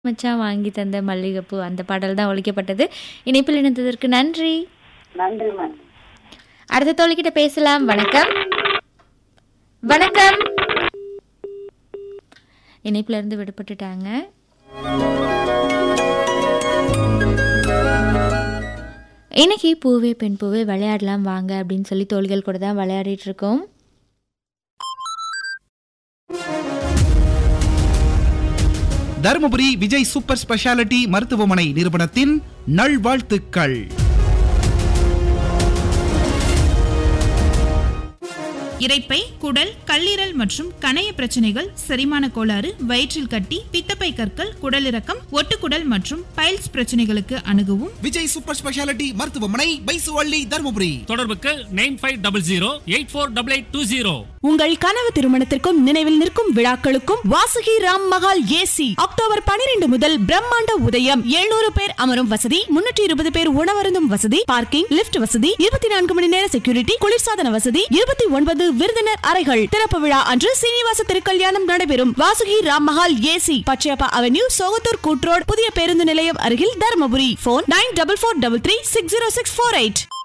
மச்சான் வாங்கி தந்த மல்லிகைப்பூ அந்த பாடல் தான் ஒழிக்கப்பட்டது இணைப்பில் இணைந்ததற்கு நன்றி நன்றிம்மா அடுத்த தோழிக்கிட்ட பேசலாம் வணக்கம் வணக்கம் இணைப்புல இருந்து விடுபட்டுட்டாங்க இன்னைக்கு பூவே பெண் பூவே விளையாடலாம் வாங்க அப்படின்னு சொல்லி தோழிகள் கூட தான் விளையாடிட்டு இருக்கோம் தருமபுரி விஜய் சூப்பர் ஸ்பெஷாலிட்டி மருத்துவமனை நிறுவனத்தின் நல்வாழ்த்துக்கள் இரைப்பை குடல் கல்லீரல் மற்றும் கணைய பிரச்சனைகள் செரிமான கோளாறு வயிற்றில் கட்டி பித்தப்பை கற்கள் குடலிறக்கம் ஒட்டுக்குடல் மற்றும் பைல்ஸ் பிரச்சனைகளுக்கு அணுகவும் விஜய் சூப்பர் ஸ்பெஷாலிட்டி மருத்துவமனை பைசுவள்ளி தருமபுரி தொடர்புக்கு nine five double zero eight four double eight two zero உங்கள் கனவு திருமணத்திற்கும் நினைவில் நிற்கும் விழாக்களுக்கும் வாசுகி ராம் மகால் ஏசி அக்டோபர் பனிரெண்டு முதல் பிரம்மாண்ட உதயம் 700 பேர் அமரும் வசதி முன்னூற்றி இருபது பேர் உணவருந்தும் வசதி பார்க்கிங் லிஃப்ட் வசதி இருபத்தி நான்கு மணி நேர செக்யூரிட்டி குளிர்சாதன வசதி இருபத்தி ஒன்பது விருந்தினர் அறைகள் திறப்பு விழா அன்று சீனிவாச திருக்கல்யாணம் நடைபெறும் வாசுகி ராம் மகால் ஏசி பச்சையப்பா அவென்யூ சோகத்தூர் கூட்ரோட் புதிய பேருந்து நிலையம் அருகில் Dharmapuri phone nine double four double three six zero six four eight